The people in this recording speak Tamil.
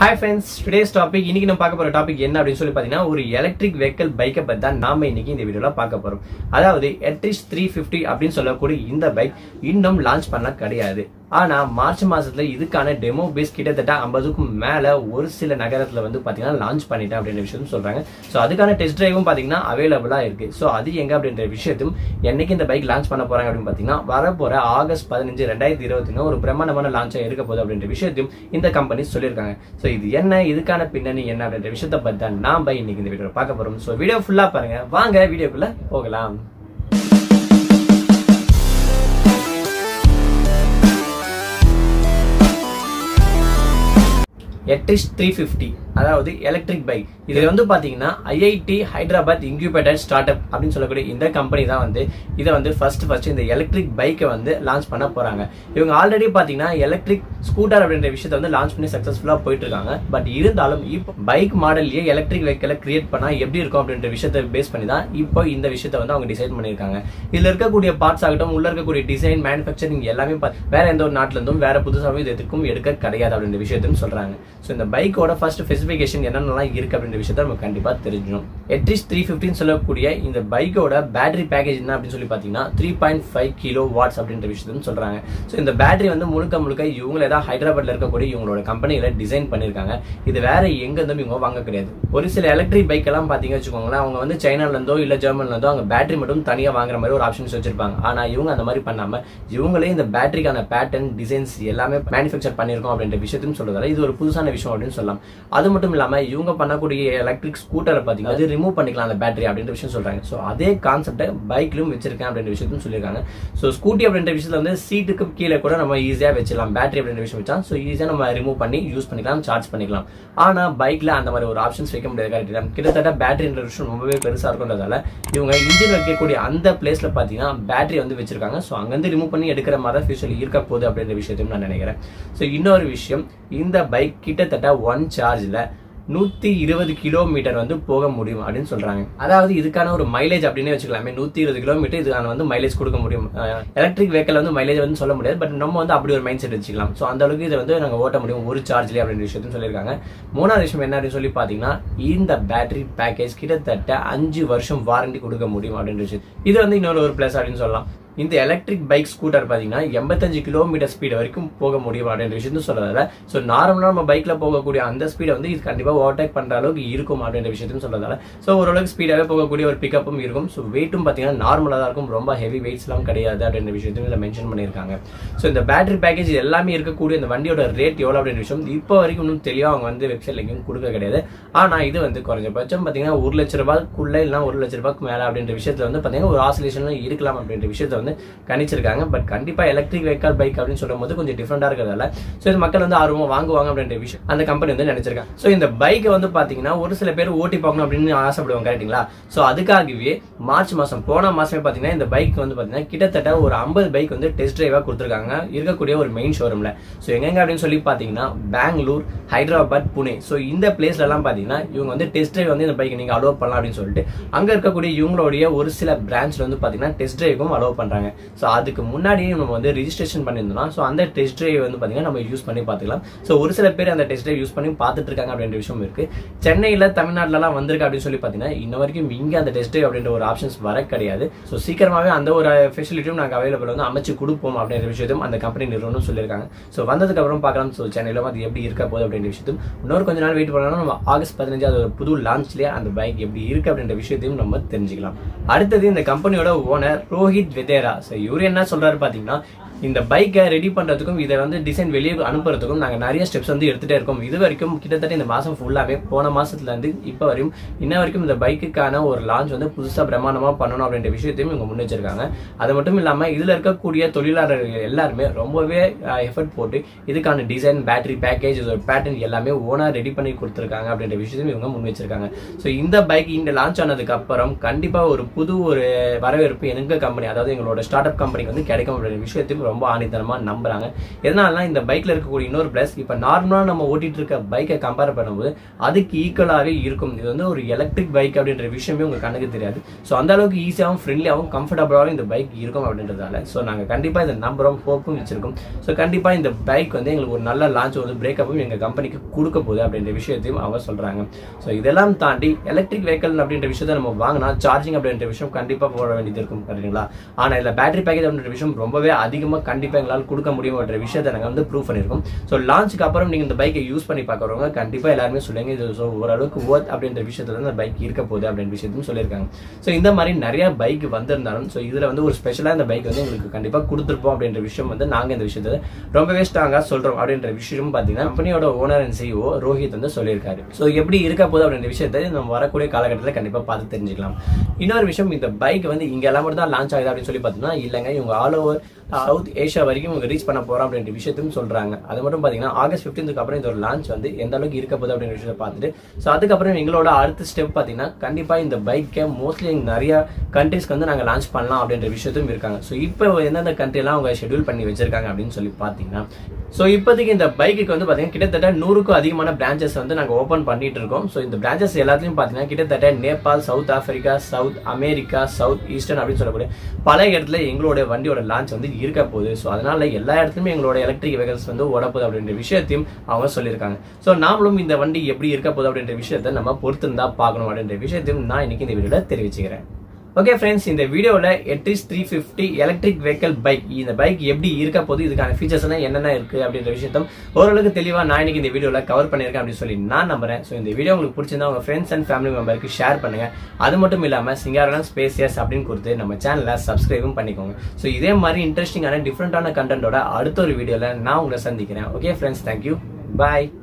ஹாய் ஃப்ரெண்ட்ஸ் டுடேஸ் டாபிக் இன்னைக்கு நம்ம பார்க்க போற டாபிக் என்ன அப்படின்னு சொல்லி பார்த்தீங்கன்னா ஒரு எலக்ட்ரிக் வெஹிக்கல் பைக்கை பற்றி தான் நாம இன்னைக்கு இந்த வீடியோல பார்க்க போறோம் அதாவது எட்ரிஸ் த்ரீ ஃபிஃப்டி அப்படின்னு சொல்லக்கூடிய இந்த பைக் இன்னும் லான்ச் பண்ண கிடையாது ஆனா மார்ச் மாசத்துல இதுக்கான டெமோ பேஸ் கிட்டத்தட்ட ஐம்பதுக்கும் மேல ஒரு சில நகரத்துல வந்து பாத்தீங்கன்னா லான்ச் பண்ணிட்டேன் அப்படின்ற விஷயம் சொல்றாங்க ஸோ அதுக்கான டெஸ்ட் டிரைவும் பாத்தீங்கன்னா அவைலபிளா இருக்கு ஸோ அது எங்க அப்படின்ற விஷயத்தையும் என்னைக்கு இந்த பைக் லான்ச் பண்ண போறாங்க அப்படின்னு பாத்தீங்கன்னா வரப்போற ஆகஸ்ட் பதினஞ்சு ரெண்டாயிரத்தி இருபத்தி ஒரு பிரம்மாண்டமான லான்ச்சா இருக்க போகுது அப்படின்ற விஷயத்தையும் இந்த கம்பெனி சொல்லியிருக்காங்க ஸோ இது என்ன இதுக்கான பின்னணி என்ன அப்படின்ற விஷயத்தை பத்தி தான் நாம இன்னைக்கு இந்த வீடியோ பார்க்க போறோம் ஸோ வீடியோ ஃபுல்லா பாருங்க வாங்க வீடியோக்குள்ள போகலாம் எட்டிஸ் த்ரீ ஃபிஃப்டி அதாவது எலக்ட்ரிக் பைக் இதுல வந்து பாத்தீங்கன்னா IIT Hyderabad incubator startup அப்படின்னு சொல்லக்கூடிய இந்த கம்பெனி தான் வந்து இதை வந்து ஃபர்ஸ்ட் ஃபர்ஸ்ட் இந்த எலக்ட்ரிக் பைக்கை வந்து லான்ச் பண்ண போறாங்க இவங்க ஆல்ரெடி பாத்தீங்கன்னா எலக்ட்ரிக் ஸ்கூட்டர் அப்படின்ற விஷயத்தை வந்து லான்ச் பண்ணி சக்சஸ்ஃபுல்லா போயிட்டு இருக்காங்க பட் இருந்தாலும் இப்போ பைக் மாடல்லையே எலக்ட்ரிக் வெஹிக்கலை கிரியேட் பண்ணா எப்படி இருக்கும் அப்படின்ற விஷயத்தை பேஸ் பண்ணி தான் இப்போ இந்த விஷயத்தை வந்து அவங்க டிசைட் பண்ணியிருக்காங்க இதுல இருக்கக்கூடிய பார்ட்ஸ் ஆகட்டும் உள்ள இருக்கக்கூடிய டிசைன் மேனுஃபேக்சரிங் எல்லாமே பாத்- வேற எந்த ஒரு நாட்டுல இருந்தும் வேற புதுசாகவும் இது எதுக்கும் எடுக்க கிடையாது அப்படின்ற விஷயத்தையும் சொல்றாங்க ஸோ இந்த பைக்கோட ஃபர்ஸ்ட் ஸ்பெசிஃபிகேஷன் என்னென்னலாம் இருக்கு அப்படின்ற விஷயத்த நம்ம கண்டிப்பா தெரிஞ்சிடும் எட்ரிஸ் த்ரீ ஃபிஃப்டின்னு சொல்லக்கூடிய இந்த பைக்கோட பேட்டரி பேக்கேஜ் என்ன அப்படின்னு சொல்லி பார்த்தீங்கன்னா three point five kilo watts அப்படின்ற விஷயத்தையும் சொல்றாங்க ஸோ இந்த பேட்டரி வந்து முழுக்க முழுக்க இவங்க ஏதாவது ஹைதராபாத்ல இருக்கக்கூடிய இவங்களோட கம்பெனியில டிசைன் பண்ணியிருக்காங்க இது வேற எங்க இருந்தும் இவங்க வாங்க கிடையாது ஒரு சில எலக்ட்ரிக் பைக் எல்லாம் பாத்தீங்க வச்சுக்கோங்களேன் அவங்க வந்து சைனால இருந்தோ இல்ல ஜெர்மன்ல இருந்தோ அவங்க பேட்டரி மட்டும் தனியா வாங்குற மாதிரி ஒரு ஆப்ஷன்ஸ் வச்சிருப்பாங்க ஆனா இவங்க அந்த மாதிரி பண்ணாம இவங்களே இந்த பேட்டரிக்கான பேட்டர்ன் டிசைன்ஸ் எல்லாமே மேனுஃபேக்சர் பண்ணிருக்கோம் அப்படின்ற விஷயத்தையும் சொல்றதால இது ஒரு புதுசான விஷயம் அப்படின்னு சொல்லலாம் அது மட்டும் இல்லாம இவங்க பண்ணக்கூடிய எலக்ட்ரிக் ஸ்கூட்டரை பாத்தீங்கன்னா அது ரிமூவ் பண்ணிக்கலாம் அந்த பேட்டரி அப்படின்ற விஷயம் சொல்றாங்க ஸோ அதே கான்செப்டை பைக்லயும் வச்சிருக்கேன் அப்படின்ற விஷயத்தையும் சொல்லியிருக்காங்க ஸோ ஸ்கூட்டி அப்படின்ற விஷயத்துல வந்து சீட்டுக்கு கீழே கூட நம்ம ஈஸியா வச்சிடலாம் பேட்டரி அப்படின்ற விஷயம் வச்சா ஸோ ஈஸியா நம்ம ரிமூவ் பண்ணி யூஸ் பண்ணிக்கலாம் சார்ஜ் பண்ணிக்கலாம் ஆனா பைக்ல அந்த மாதிரி ஒரு ஆப்ஷன்ஸ் வைக்க முடியாது கரெக்டா கிட்டத்தட்ட பேட்டரின்ற விஷயம் ரொம்பவே பெருசா இருக்குன்றதால இவங்க இன்ஜின் வைக்கக்கூடிய அந்த பிளேஸ்ல பாத்தீங்கன்னா பேட்டரி வந்து வச்சிருக்காங்க ஸோ அங்கிருந்து ரிமூவ் பண்ணி எடுக்கிற மாதிரி தான் ஃபியூச்சர்ல இருக்க போகுது அப்படின்ற விஷயத்தையும் நான் நினைக்கிறேன் ஸோ இன்னொரு விஷயம் இந்த பைக் கிட்டத்தட்ட ஒன் சார்ஜ்ல நூத்தி இருபது கிலோமீட்டர் வந்து போக முடியும் அப்படின்னு சொல்றாங்க அதாவது இதுக்கான ஒரு மைலேஜ் அப்படின்னு வச்சுக்கலாமே நூத்தி இருபது கிலோமீட்டர் இதுக்கான வந்து மைலேஜ் கொடுக்க முடியும் எலக்ட்ரிக் வெஹிக்கல் வந்து மைலேஜ் வந்து சொல்ல முடியாது பட் நம்ம வந்து அப்படி ஒரு மைண்ட் செட் வச்சுக்கலாம் ஸோ அந்த அளவுக்கு இதை வந்து நாங்க ஓட்ட முடியும் ஒரு சார்ஜ்லேயே அப்படின்ற விஷயத்தையும் சொல்லியிருக்காங்க மூணாவது விஷயம் என்ன அப்படின்னு சொல்லி பாத்தீங்கன்னா இந்த பேட்டரி பேக்கேஜ் கிட்டத்தட்ட அஞ்சு வருஷம் வாரண்டி கொடுக்க முடியும் அப்படின்ற விஷயம் இது வந்து இன்னொரு ஒரு பிளஸ் அப்படின்னு சொல்லலாம் இந்த எலக்ட்ரிக் பைக் ஸ்கூட்டர் பார்த்தீங்கன்னா எண்பத்தஞ்சு கிலோமீட்டர் ஸ்பீடு வரைக்கும் போக முடியும் அப்படின்ற விஷயத்தையும் சொல்றதால ஸோ நார்மலாக நம்ம பைக்ல போகக்கூடிய அந்த ஸ்பீடை வந்து இது கண்டிப்பாக ஓவர்டேக் பண்ற அளவுக்கு இருக்கும் அப்படின்ற விஷயத்தையும் சொல்றதால ஸோ ஓரளவுக்கு ஸ்பீடாகவே போகக்கூடிய ஒரு பிக்கப்பும் இருக்கும் ஸோ வெயிட்டும் பார்த்தீங்கன்னா நார்மலாக தான் இருக்கும் ரொம்ப ஹெவி வெயிட்ஸ்லாம் கிடையாது அப்படின்ற விஷயத்தையும் இதில் மென்ஷன் பண்ணியிருக்காங்க ஸோ இந்த பேட்டரி பேக்கேஜ் எல்லாமே இருக்கக்கூடிய இந்த வண்டியோட ரேட் எவ்வளோ அப்படின்ற விஷயம் இப்போ வரைக்கும் இன்னும் தெளிவாக அவங்க வந்து வெப்சைட்ல எங்கேயும் கொடுக்க கிடையாது ஆனால் இது வந்து குறைஞ்சபட்சம் பார்த்தீங்கன்னா ஒரு லட்ச ரூபாய்க்குள்ள இல்லைனா ஒரு லட்ச ரூபாய்க்கு மேலே அப்படின்ற விஷயத்துல வந்து பார்த்தீங்கன்னா ஒரு ஆசிலேஷன் இருக்கலாம் அப்படின்ற விஷயத்தை வந்து கணிச்சிருக்காங்க பட் கண்டிப்பா எலக்ட்ரிக் வெஹிக்கல் பைக் அப்படின்னு சொல்லும் போது கொஞ்சம் டிஃப்ரெண்டா இருக்கிறதால ஸோ இது மக்கள் வந்து ஆர்வமா வாங்குவாங்க அப்படின்ற விஷயம் அந்த கம்பெனி வந்து நினைச்சிருக்காங்க ஸோ இந்த பைக்கை வந்து பாத்தீங்கன்னா ஒரு சில பேர் ஓட்டி பார்க்கணும் அப்படின்னு ஆசைப்படுவாங்க கரெக்ட்டுங்களா ஸோ அதுக்காகவே மார்ச் மாசம் போன மாசமே பாத்தீங்கன்னா இந்த பைக் வந்து பாத்தீங்கன்னா கிட்டத்தட்ட ஒரு ஐம்பது பைக் வந்து டெஸ்ட் டிரைவா கொடுத்துருக்காங்க இருக்கக்கூடிய ஒரு மெயின் ஷோரூம்ல ஸோ எங்கெங்க அப்படின்னு சொல்லி பாத்தீங்கன்னா பெங்களூர் ஹைதராபாத் புனே ஸோ இந்த பிளேஸ்ல எல்லாம் பாத்தீங்கன்னா இவங்க வந்து டெஸ்ட் டிரைவ் வந்து இந்த பைக் நீங்க அலோவ் பண்ணலாம் அப்படின்னு சொல்லிட்டு அங்க இருக்கக்கூடிய இவங்களுடைய ஒரு சில பிரான்ச்ல வந்து பாத்தீங்கன்னா டெஸ்ட் டிரைவும் அலோவ் பண்றாங்க ஸோ அதுக்கு முன்னாடியே நம்ம வந்து ரிஜிஸ்ட்ரேஷன் பண்ணியிருந்தோம்னா ஸோ அந்த டெஸ்ட் டிரைவ் வந்து பாத்தீங்கன்னா நம்ம யூஸ் பண்ணி பார்த்துக்கலாம் ஸோ ஒரு சில பேர் அந்த டெஸ்ட் டிரைவ் யூஸ் பண்ணி பார்த்துட்டு இருக்காங்க அப்படின்ற விஷயம் இருக்கு சென்னையில தமிழ்நாட்டுலலாம் வந்திருக்கு அப்படின்னு சொல்லி பாத்தீங்கன்னா இன்ன வரைக்கும் இங்க அந்த டெஸ்ட் டிரைவ் அப்படின்ற ஒரு ஆப்ஷன்ஸ் வர கிடையாது ஸோ சீக்கிரமாவே அந்த ஒரு ஃபெசிலிட்டியும் நாங்கள் அவைலபிள் வந்து அமைச்சு கொடுப்போம் அப்படின்ற விஷயத்தையும் அந்த கம்பெனி நிறுவனம் சொல்லியிருக்காங்க ஸோ வந்ததுக்கு அப்புறம் பார்க்கலாம் ஸோ சென்னையில அது எப்படி இருக்க போகுது அப்படின்ற விஷயத்தையும் இன்னொரு கொஞ்ச நாள் வெயிட் பண்ணலாம் நம்ம ஆகஸ்ட் பதினஞ்சாவது ஒரு புது லான்ச்லயே அந்த பைக் எப்படி இருக்கு அப்படின்ற விஷயத்தையும் நம்ம தெரிஞ்சுக்கலாம் அடுத்தது இந்த கம்பெனியோட ஓனர் ரோஹித் வெதேரா ஸோ இவர் என்ன சொல்றாரு பாத்தீங்கன்னா இந்த பைக்கை ரெடி பண்றதுக்கும் இதை வந்து டிசைன் வெளியே அனுப்புறதுக்கும் நாங்க நிறைய ஸ்டெப்ஸ் வந்து எடுத்துட்டே இருக்கோம் இது வரைக்கும் கிட்டத்தட்ட இந்த மாசம் ஃபுல்லாவே போன மாசத்துல இருந்து இப்போ வரையும் இன்ன வரைக்கும் இந்த பைக்குக்கான ஒரு லான்ச் வந்து புதுசா பிரமாண்டமா பண்ணணும் அப்படின்ற விஷயத்தையும் இவங்க முன் வச்சிருக்காங்க அது மட்டும் இல்லாம இதுல இருக்கக்கூடிய தொழிலாளர்கள் எல்லாருமே ரொம்பவே எஃபர்ட் போட்டு இதுக்கான டிசைன் பேட்டரி பேக்கேஜ் இதோட பேட்டர்ன் எல்லாமே ஓனா ரெடி பண்ணி கொடுத்துருக்காங்க அப்படின்ற விஷயத்தையும் இவங்க முன் வச்சிருக்காங்க ஸோ இந்த பைக் இந்த லான்ச் ஆனதுக்கு அப்புறம் கண்டிப்பா ஒரு புது ஒரு வரவேற்பு எங்க கம்பெனி அதாவது எங்களோட ஸ்டார்ட் அப் கம்பெனிக்கு வந்து கிடைக்கும் அப்படின்ற விஷயத்தையும் ரொம்ப ஆணித்தனமா நம்புறாங்க எதனாலனா இந்த பைக்ல இருக்கக்கூடிய இன்னொரு பிளஸ் இப்ப நார்மலா நம்ம ஓட்டிட்டு இருக்க பைக்கை கம்பேர் பண்ணும்போது அதுக்கு ஈக்குவலாகவே இருக்கும் இது வந்து ஒரு எலக்ட்ரிக் பைக் அப்படின்ற விஷயமே உங்க கண்ணுக்கு தெரியாது ஸோ அந்த அளவுக்கு ஈஸியாகவும் ஃப்ரெண்ட்லியாகவும் கம்ஃபர்டபுளாகவும் இந்த பைக் இருக்கும் அப்படின்றதால ஸோ நாங்கள் கண்டிப்பாக இதை நம்புறோம் ஹோப்பும் வச்சிருக்கோம் ஸோ கண்டிப்பாக இந்த பைக் வந்து எங்களுக்கு ஒரு நல்ல லான்ச் ஒரு பிரேக்கப்பும் எங்கள் கம்பெனிக்கு கொடுக்க போகுது அப்படின்ற விஷயத்தையும் அவங்க சொல்றாங்க ஸோ இதெல்லாம் தாண்டி எலக்ட்ரிக் வெஹிக்கல் அப்படின்ற விஷயத்தை நம்ம வாங்கினா சார்ஜிங் அப்படின்ற விஷயம் கண்டிப்பாக போட வேண்டியது இருக்கும் கரெக்டுங்களா ஆனால் இதில் பேட்டரி பேக்கேஜ் அப்படின்ற விஷயம் ரொம்பவே அதிகமாக கண்டிப்பாக எங்களால் கொடுக்க முடியும் அப்படின்ற விஷயத்தை நாங்கள் வந்து ப்ரூவ் பண்ணியிருக்கோம் ஸோ லான்ச்சுக்கு அப்புறம் நீங்கள் இந்த பைக்கை யூஸ் பண்ணி பார்க்குறவங்க கண்டிப்பாக எல்லாருமே சொல்லுங்க இது ஸோ ஓரளவுக்கு ஒர்த் அப்படின்ற விஷயத்துல இந்த பைக் இருக்க போகுது அப்படின்ற விஷயத்தையும் சொல்லியிருக்காங்க ஸோ இந்த மாதிரி நிறைய பைக் வந்திருந்தாலும் ஸோ இதில் வந்து ஒரு ஸ்பெஷலாக இந்த பைக் வந்து உங்களுக்கு கண்டிப்பாக கொடுத்துருப்போம் அப்படின்ற விஷயம் வந்து நாங்கள் இந்த விஷயத்தை ரொம்பவே ஸ்ட்ராங்காக சொல்கிறோம் அப்படின்ற விஷயம் பார்த்தீங்கன்னா கம்பெனியோட ஓனர் அண்ட் சிஓ ரோஹித் வந்து சொல்லியிருக்காரு ஸோ எப்படி இருக்க போகுது அப்படின்ற விஷயத்தை நம்ம வரக்கூடிய காலகட்டத்தில் கண்டிப்பாக பார்த்து தெரிஞ்சுக்கலாம் இன்னொரு விஷயம் இந்த பைக் வந்து இங்க எல்லாம் மட்டும் தான் லான்ச் ஆகுது அப்படின்னு சொல்லி பார்த்தீங்கன்னா இல்லைங்க இவங்க ஆல் ஓவர் சவுத் ஏஷியா வரைக்கும் இவங்க ரீச் பண்ண போறோம் அப்படின்ற விஷயத்தையும் சொல்றாங்க அது மட்டும் பாத்தீங்கன்னா ஆகஸ்ட் 15th அப்புறம் இந்த ஒரு லான்ச் வந்து எந்த அளவுக்கு இருக்க போகுது அப்படின்ற விஷயத்தை பார்த்துட்டு ஸோ அதுக்கப்புறம் எங்களோட அடுத்த ஸ்டெப் பார்த்தீங்கன்னா கண்டிப்பா இந்த பைக்கை மோஸ்ட்லி நிறைய கண்ட்ரீஸ்க்கு வந்து நாங்கள் லான்ச் பண்ணலாம் அப்படின்ற விஷயத்தையும் இருக்காங்க ஸோ இப்போ எந்தெந்த கண்ட்ரிலாம் அவங்க ஷெட்யூல் பண்ணி வச்சிருக்காங்க அப்படின்னு சொல்லி பார்த்தீங்கன்னா ஸோ இப்போதைக்கு இந்த பைக்குக்கு வந்து பார்த்தீங்கன்னா கிட்டத்தட்ட நூறுக்கும் அதிகமான பிரான்ச்சஸ் வந்து நாங்கள் ஓப்பன் பண்ணிட்டு இருக்கோம் ஸோ இந்த பிரான்ச்சஸ் எல்லாத்துலையும் பார்த்தீங்கன்னா கிட்டத்தட்ட Nepal south Africa south America south eastern அப்படின்னு சொல்லக்கூடிய பல இடத்துல எங்களோட வண்டியோட லான்ச் வந்து இருக்க போகுது ஸோ அதனால எல்லா இடத்துலையுமே எங்களோட எலக்ட்ரிக் வெஹிக்கல்ஸ் வந்து ஓடப்போகுது அப்படின்ற விஷயத்தையும் அவங்க சொல்லியிருக்காங்க ஸோ நாமளும் இந்த வண்டி எப்படி இருக்க போகுது அப்படின்ற விஷயத்தை நம்ம பொறுத்திருந்தா பார்க்கணும் அப்படின்ற விஷயத்தையும் நான் இன்னைக்கு இந்த வீடியோல தெரிவிச்சுக்கிறேன் ஓகே ஃப்ரெண்ட்ஸ் இந்த வீடியோவில் Etryst three fifty electric vehicle bike இந்த பைக் எப்படி இருக்க போது இதுக்கான ஃபீச்சர்ஸ் எல்லாம் என்னென்ன இருக்கு அப்படின்ற விஷயத்தும் ஓரளவுக்கு தெளிவாக நான் இன்னைக்கு இந்த வீடியோவில் கவர் பண்ணியிருக்கேன் அப்படின்னு சொல்லி நான் நம்புறேன் ஸோ இந்த வீடியோ உங்களுக்கு பிடிச்சிருந்தா உங்க ஃப்ரெண்ட்ஸ் அண்ட் ஃபேமிலி மெம்பருக்கு ஷேர் பண்ணுங்க அது மட்டும் இல்லாமல் சிங்காரலாம் ஸ்பேசியஸ் அப்படின்னு கொடுத்து நம்ம சேனலை சப்ஸ்கிரைபும் பண்ணிக்கோங்க ஸோ இதே மாதிரி இன்ட்ரெஸ்டிங்கான டிஃப்ரெண்டான கண்டென்ட்டோட அடுத்த ஒரு வீடியோவில் நான் உங்களை சந்திக்கிறேன் ஓகே ஃப்ரெண்ட்ஸ் தேங்க்யூ பாய்